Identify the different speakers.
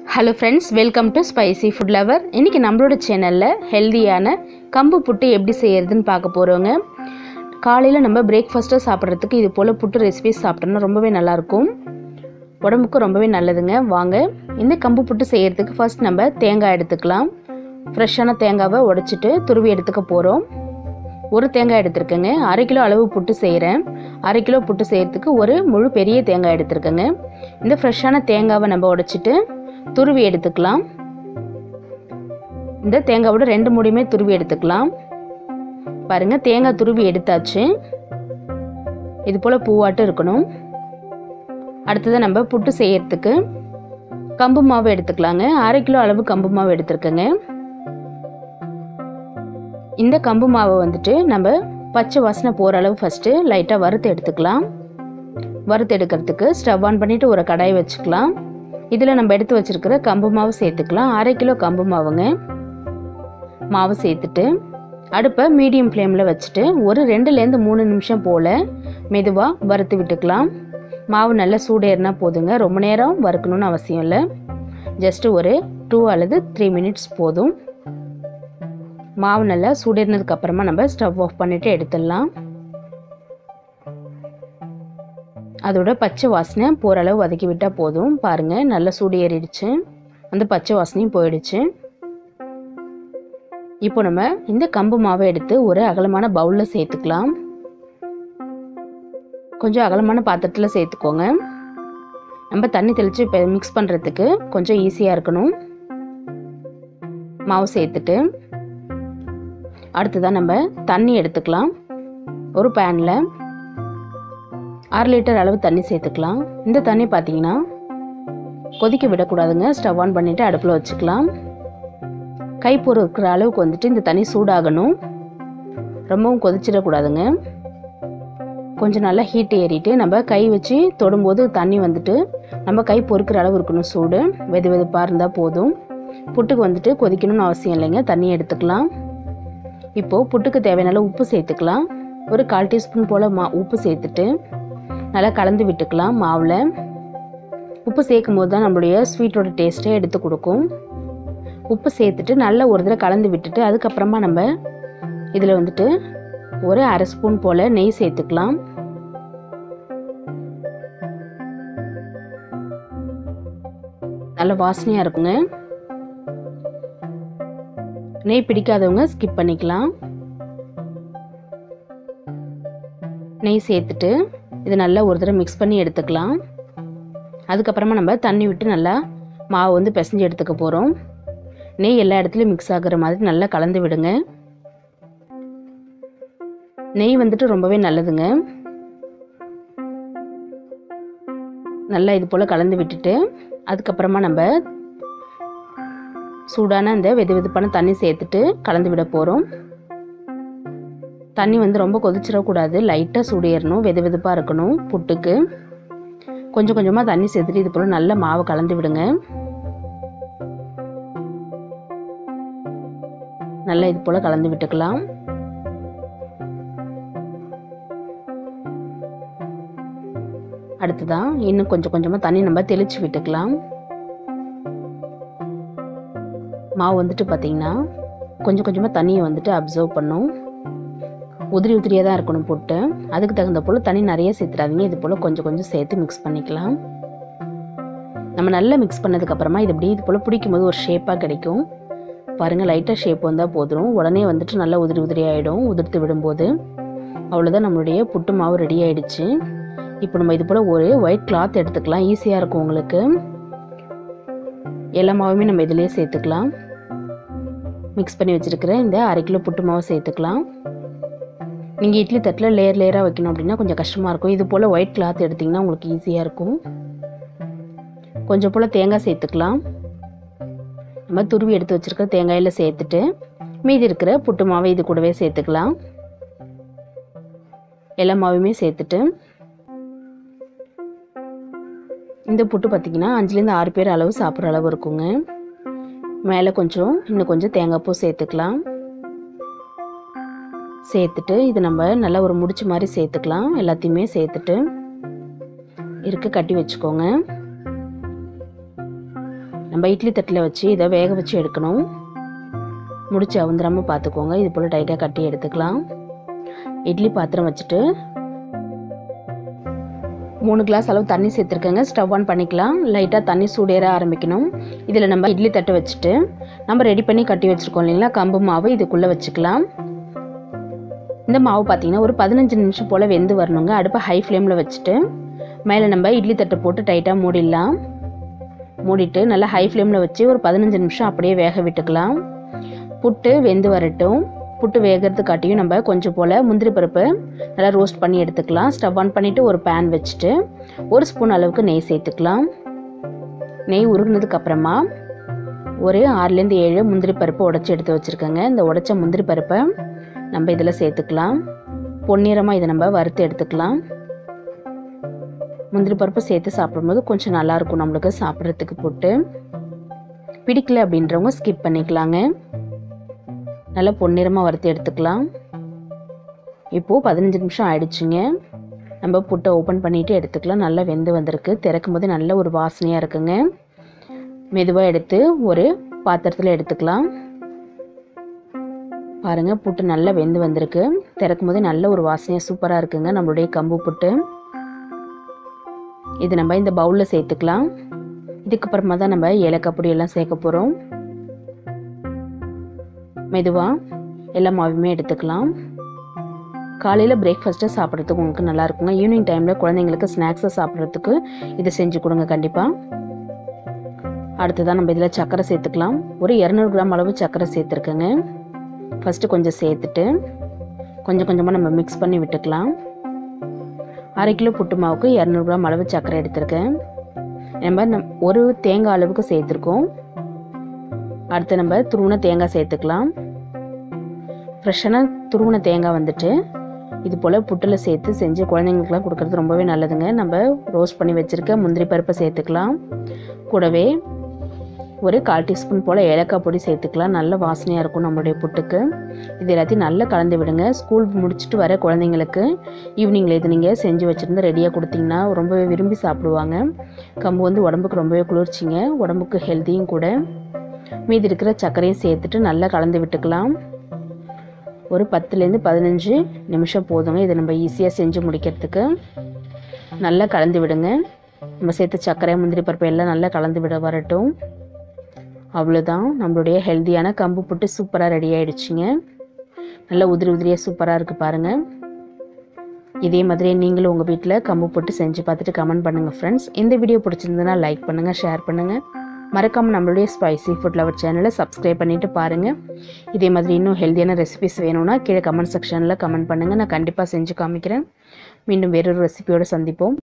Speaker 1: hello friends welcome to spicy food lover இன்றைக்கி நம்மளோட சேனலில் ஹெல்தியான கம்பு புட்டு எப்படி செய்யறதுன்னு பார்க்க போகிறோங்க காலையில் நம்ம பிரேக்ஃபாஸ்ட்டாக சாப்பிட்றதுக்கு இது போல் புட்டு ரெசிபிஸ் சாப்பிட்டோம்னா ரொம்பவே நல்லாயிருக்கும் உடம்புக்கு ரொம்பவே நல்லதுங்க வாங்க இந்த கம்பு புட்டு செய்யறதுக்கு ஃபர்ஸ்ட் நம்ம தேங்காய் எடுத்துக்கலாம் ஃப்ரெஷ்ஷான தேங்காவை உடைச்சிட்டு துருவி எடுத்துக்க போகிறோம் ஒரு தேங்காய் எடுத்திருக்கேங்க அரை கிலோ அளவு புட்டு செய்கிறேன் அரை கிலோ புட்டு செய்கிறதுக்கு ஒரு முழு பெரிய தேங்காய் எடுத்திருக்கேங்க இந்த ஃப்ரெஷ்ஷான தேங்காவை நம்ம உடைச்சிட்டு துருவி எடுத்துக்கலாம் இந்த தேங்காவோட ரெண்டு முடியுமே துருவி எடுத்துக்கலாம் பாருங்க தேங்காய் துருவி எடுத்தாச்சு இது போல் பூவாட்டம் இருக்கணும் அடுத்தது நம்ம புட்டு செய்யறதுக்கு கம்பு மாவு எடுத்துக்கலாங்க அரை கிலோ அளவு கம்பு மாவு எடுத்துருக்கேங்க இந்த கம்பு மாவை வந்துட்டு நம்ம பச்சை வாசனை போகிற அளவு ஃபஸ்ட்டு லைட்டாக வறுத்து எடுத்துக்கலாம் வறுத்து எடுக்கிறதுக்கு ஸ்டவ் ஆன் பண்ணிவிட்டு ஒரு கடாய் வச்சுக்கலாம் இதில் நம்ம எடுத்து வச்சுருக்கிற கம்பு மாவு சேர்த்துக்கலாம் அரை கிலோ கம்பு மாவுங்க மாவு சேர்த்துட்டு அடுப்பை மீடியம் ஃப்ளேமில் வச்சுட்டு ஒரு ரெண்டுலேருந்து மூணு நிமிஷம் போல் மெதுவாக வறுத்து விட்டுக்கலாம் மாவு நல்லா சூடேறினா போதுங்க ரொம்ப நேரம் வறுக்கணும்னு அவசியம் இல்லை ஜஸ்ட்டு ஒரு டூ அல்லது த்ரீ மினிட்ஸ் போதும் மாவு நல்லா சூடேறினதுக்கு அப்புறமா நம்ம ஸ்டவ் ஆஃப் பண்ணிவிட்டு எடுத்துடலாம் அதோட பச்சை வாசனை போகிற அளவு வதக்கி விட்டால் போதும் பாருங்கள் நல்லா சூடு ஏறிடுச்சு அந்த பச்சை வாசனையும் போயிடுச்சு இப்போ நம்ம இந்த கம்பு மாவை எடுத்து ஒரு அகலமான பவுலில் சேர்த்துக்கலாம் கொஞ்சம் அகலமான பாத்திரத்தில் சேர்த்துக்கோங்க நம்ம தண்ணி தெளித்து இப்போ மிக்ஸ் பண்ணுறதுக்கு கொஞ்சம் ஈஸியாக இருக்கணும் மாவு சேர்த்துட்டு அடுத்ததாக நம்ம தண்ணி எடுத்துக்கலாம் ஒரு பேனில் அரை லிட்டர் அளவு தண்ணி சேர்த்துக்கலாம் இந்த தண்ணி பார்த்தீங்கன்னா கொதிக்க விடக்கூடாதுங்க ஸ்டவ் ஆன் பண்ணிவிட்டு அடுப்பில் வச்சுக்கலாம் கை பொறுக்கிற அளவுக்கு வந்துட்டு இந்த தண்ணி சூடாகணும் ரொம்பவும் கொதிச்சிடக்கூடாதுங்க கொஞ்சம் நல்லா ஹீட் ஏறிட்டு நம்ம கை வச்சு தொடும்போது தண்ணி வந்துட்டு நம்ம கை பொறுக்கிற அளவு இருக்கணும் சூடு வெது வெதுப்பாக இருந்தால் போதும் புட்டுக்கு வந்துட்டு கொதிக்கணும்னு அவசியம் இல்லைங்க தண்ணி எடுத்துக்கலாம் இப்போது புட்டுக்கு தேவையான அளவு உப்பு சேர்த்துக்கலாம் ஒரு கால் டீஸ்பூன் போல் மா உப்பு சேர்த்துட்டு நல்லா கலந்து விட்டுக்கலாம் மாவில் உப்பு சேர்க்கும் போது தான் நம்மளுடைய ஸ்வீட்டோட டேஸ்ட்டை எடுத்து கொடுக்கும் உப்பு சேர்த்துட்டு நல்லா ஒரு தடவை கலந்து விட்டுட்டு அதுக்கப்புறமா நம்ம இதில் வந்துட்டு ஒரு அரை ஸ்பூன் போல் நெய் சேர்த்துக்கலாம் நல்ல வாசனையாக இருக்குங்க நெய் பிடிக்காதவங்க ஸ்கிப் பண்ணிக்கலாம் நெய் சேர்த்துட்டு இது நல்லா ஒரு தடவை மிக்ஸ் பண்ணி எடுத்துக்கலாம் அதுக்கப்புறமா நம்ம தண்ணி விட்டு நல்லா மாவு வந்து பிசைஞ்சு எடுத்துக்க போகிறோம் நெய் எல்லா இடத்துலையும் மிக்ஸ் ஆகுற மாதிரி நல்லா கலந்து விடுங்க நெய் வந்துட்டு ரொம்பவே நல்லதுங்க நல்லா இது போல் கலந்து விட்டுட்டு அதுக்கப்புறமா நம்ம சூடான அந்த வெது வெதுப்பான தண்ணி சேர்த்துட்டு கலந்து விட போகிறோம் தண்ணி வந்து ரொம்ப கொதிச்சிடக்கூடாது லைட்டாக சூடேறணும் வெது வெதுப்பாக இருக்கணும் புட்டுக்கு கொஞ்சம் கொஞ்சமாக தண்ணி சேர்த்துட்டு இது போல் நல்ல மாவு கலந்து விடுங்க நல்லா இது போல் கலந்து விட்டுக்கலாம் அடுத்ததான் இன்னும் கொஞ்சம் கொஞ்சமாக தண்ணி நம்ம தெளித்து விட்டுக்கலாம் மாவு வந்துட்டு பார்த்திங்கன்னா கொஞ்சம் கொஞ்சமாக தண்ணியை வந்துட்டு அப்சர்வ் பண்ணும் உதிரி உதிரியாக தான் இருக்கணும் போட்டு அதுக்கு தகுந்த போல் தண்ணி நிறைய சேர்த்துறாதீங்க இது போல் கொஞ்சம் கொஞ்சம் சேர்த்து மிக்ஸ் பண்ணிக்கலாம் நம்ம நல்லா மிக்ஸ் பண்ணதுக்கப்புறமா இது இப்படி இது போல் பிடிக்கும் போது ஒரு ஷேப்பாக கிடைக்கும் பாருங்கள் லைட்டாக ஷேப் வந்தால் போதும் உடனே வந்துட்டு நல்லா உதிரி உதிரி ஆகிடும் உதிர்த்து விடும்போது அவ்வளோதான் நம்மளுடைய புட்டு மாவு ரெடி ஆகிடுச்சு இப்போ நம்ம இது போல் ஒரு ஒயிட் கிளாத் எடுத்துக்கலாம் ஈஸியாக இருக்கும் உங்களுக்கு எல்லா மாவுமே நம்ம இதிலேயே சேர்த்துக்கலாம் மிக்ஸ் பண்ணி வச்சுருக்கிற இந்த அரை கிலோ புட்டு மாவு சேர்த்துக்கலாம் நீங்கள் இட்லி தட்டில் லேயர் லேயராக வைக்கணும் அப்படின்னா கொஞ்சம் கஷ்டமாக இருக்கும் இது போல் ஒயிட் கிளாத் எடுத்திங்கன்னா உங்களுக்கு ஈஸியாக இருக்கும் கொஞ்சம் போல் தேங்காய் சேர்த்துக்கலாம் நம்ம துருவி எடுத்து வச்சுருக்க தேங்காயில் சேர்த்துட்டு மீதி இருக்கிற புட்டு மாவை இது கூடவே சேர்த்துக்கலாம் எல்லா மாவுமே சேர்த்துட்டு இந்த புட்டு பார்த்திங்கன்னா அஞ்சுலேருந்து ஆறு பேர் அளவு சாப்பிட்ற அளவு இருக்குங்க மேலே கொஞ்சம் இன்னும் கொஞ்சம் தேங்காய் பூ சேர்த்துக்கலாம் சேர்த்துட்டு இது நம்ம நல்லா ஒரு முடிச்சு மாதிரி சேர்த்துக்கலாம் எல்லாத்தையுமே சேர்த்துட்டு இருக்க கட்டி வச்சுக்கோங்க நம்ம இட்லி தட்டில் வச்சு இதை வேக வச்சு எடுக்கணும் முடிச்சு அவுந்துடாமல் பார்த்துக்கோங்க இது போல் டைட்டாக கட்டி எடுத்துக்கலாம் இட்லி பாத்திரம் வச்சுட்டு மூணு கிளாஸ் அளவு தண்ணி சேர்த்துருக்கேங்க ஸ்டவ் ஆன் பண்ணிக்கலாம் லைட்டாக தண்ணி சூடேற ஆரம்பிக்கணும் இதில் நம்ம இட்லி தட்டை வச்சுட்டு நம்ம ரெடி பண்ணி கட்டி வச்சுருக்கோம் இல்லைங்களா கம்பு மாவு இதுக்குள்ளே வச்சுக்கலாம் இந்த மாவு பார்த்தீங்கன்னா ஒரு பதினஞ்சு நிமிஷம் போல் வெந்து வரணுங்க அடுப்பை ஹை ஃப்ளேமில் வச்சுட்டு மேலே நம்ம இட்லி தட்டை போட்டு டைட்டாக மூடிடலாம் மூடிட்டு நல்லா ஹை ஃப்ளேமில் வச்சு ஒரு பதினஞ்சு நிமிஷம் அப்படியே வேக விட்டுக்கலாம் புட்டு வெந்து வரட்டும் புட்டு வேகிறதுக்காட்டியும் நம்ம கொஞ்சம் போல் முந்திரி பருப்பு நல்லா ரோஸ்ட் பண்ணி எடுத்துக்கலாம் ஸ்டவ் ஆன் பண்ணிவிட்டு ஒரு பேன் வச்சுட்டு ஒரு ஸ்பூன் அளவுக்கு நெய் சேர்த்துக்கலாம் நெய் உருகுனதுக்கு அப்புறமா ஒரு ஆறுலேருந்து ஏழு முந்திரி பருப்பு உடச்சி எடுத்து வச்சுருக்கேங்க இந்த உடச்ச முந்திரி பருப்பை நம்ம இதில் சேர்த்துக்கலாம் பொன்னிறமாக இதை நம்ம வறுத்து எடுத்துக்கலாம் முந்திரி பருப்பு சேர்த்து சாப்பிடும்போது கொஞ்சம் நல்லாயிருக்கும் நம்மளுக்கு சாப்பிட்றதுக்கு போட்டு பிடிக்கல அப்படின்றவங்க ஸ்கிப் பண்ணிக்கலாங்க நல்லா பொன்னிறமாக வறுத்து எடுத்துக்கலாம் இப்போது பதினஞ்சு நிமிஷம் ஆயிடுச்சுங்க நம்ம புட்டை ஓப்பன் பண்ணிவிட்டு எடுத்துக்கலாம் நல்லா வெந்து வந்திருக்கு திறக்கும் போது நல்ல ஒரு வாசனையாக இருக்குங்க மெதுவாக எடுத்து ஒரு பாத்திரத்தில் எடுத்துக்கலாம் பாருங்கள் புட்டு நல்லா வெந்து வந்திருக்கு திறக்கும் போது நல்ல ஒரு வாசனையாக சூப்பராக இருக்குங்க நம்மளுடைய கம்பு புட்டு இது நம்ம இந்த பவுலில் சேர்த்துக்கலாம் இதுக்கப்புறமா தான் நம்ம ஏலக்காய் பொடி எல்லாம் சேர்க்க போகிறோம் மெதுவாக எல்லா மாவுமே எடுத்துக்கலாம் காலையில் பிரேக்ஃபாஸ்ட்டை சாப்பிட்றதுக்கு உங்களுக்கு நல்லா இருக்குங்க ஈவினிங் டைமில் குழந்தைங்களுக்கு ஸ்நாக்ஸை சாப்பிட்றதுக்கு இதை செஞ்சு கொடுங்க கண்டிப்பாக அடுத்ததான் நம்ம இதில் சர்க்கரை சேர்த்துக்கலாம் ஒரு இரநூறு கிராம் அளவு சர்க்கரை சேர்த்துருக்கேங்க ஃபஸ்ட்டு கொஞ்சம் சேர்த்துட்டு கொஞ்சம் கொஞ்சமாக நம்ம மிக்ஸ் பண்ணி விட்டுக்கலாம் அரை கிலோ புட்டு மாவுக்கு இரநூறு கிராம் அளவு சர்க்கரை எடுத்திருக்கேன் நம்ம நம் ஒரு தேங்காய் அளவுக்கு சேர்த்துருக்கோம் அடுத்து நம்ம துருவின தேங்காய் சேர்த்துக்கலாம் ஃப்ரெஷ்ஷான துருவின தேங்காய் வந்துட்டு இது போல் புட்டில் சேர்த்து செஞ்சு குழந்தைங்களுக்குலாம் கொடுக்குறது ரொம்பவே நல்லதுங்க நம்ம ரோஸ்ட் பண்ணி வச்சுருக்க முந்திரி பருப்பை சேர்த்துக்கலாம் கூடவே ஒரு கால் டீஸ்பூன் போல் ஏலக்காய் பொடி சேர்த்துக்கலாம் நல்ல வாசனையாக இருக்கும் நம்மளுடைய புட்டுக்கு இது எல்லாத்தையும் நல்லா கலந்து விடுங்க ஸ்கூல் முடிச்சுட்டு வர குழந்தைங்களுக்கு ஈவினிங்கில் இது நீங்கள் செஞ்சு வச்சுருந்து ரெடியாக கொடுத்தீங்கன்னா ரொம்பவே விரும்பி சாப்பிடுவாங்க கம்பு வந்து உடம்புக்கு ரொம்பவே குளிர்ச்சிங்க உடம்புக்கு ஹெல்த்தியும் கூட மீதி இருக்கிற சர்க்கரையும் சேர்த்துட்டு நல்லா கலந்து விட்டுக்கலாம் ஒரு பத்துலேருந்து பதினஞ்சு நிமிஷம் போதுங்க இதை நம்ம ஈஸியாக செஞ்சு முடிக்கிறதுக்கு நல்லா கலந்து விடுங்க நம்ம சேர்த்த சர்க்கரை முந்திரி பருப்பு எல்லாம் நல்லா கலந்து விட வரட்டும் அவ்வளோதான் நம்மளுடைய ஹெல்த்தியான கம்பு புட்டு சூப்பராக ரெடி ஆகிடுச்சிங்க நல்லா உதிரி உதிரியாக சூப்பராக இருக்குது பாருங்கள் இதே மாதிரி நீங்களும் உங்கள் வீட்டில் கம்பு போட்டு செஞ்சு பார்த்துட்டு கமெண்ட் பண்ணுங்கள் ஃப்ரெண்ட்ஸ் இந்த வீடியோ பிடிச்சிருந்ததுன்னா லைக் பண்ணுங்கள் ஷேர் பண்ணுங்கள் மறக்காமல் நம்மளுடைய ஸ்பைசி ஃபுட் லவர் சேனலை சப்ஸ்கிரைப் பண்ணிவிட்டு பாருங்கள் இதே மாதிரி இன்னும் ஹெல்த்தியான ரெசிபிஸ் வேணும்னா கீழே கமெண்ட் செக்ஷனில் கமெண்ட் பண்ணுங்கள் நான் கண்டிப்பாக செஞ்சு காமிக்கிறேன் மீண்டும் வேறொரு ரெசிபியோடு சந்திப்போம்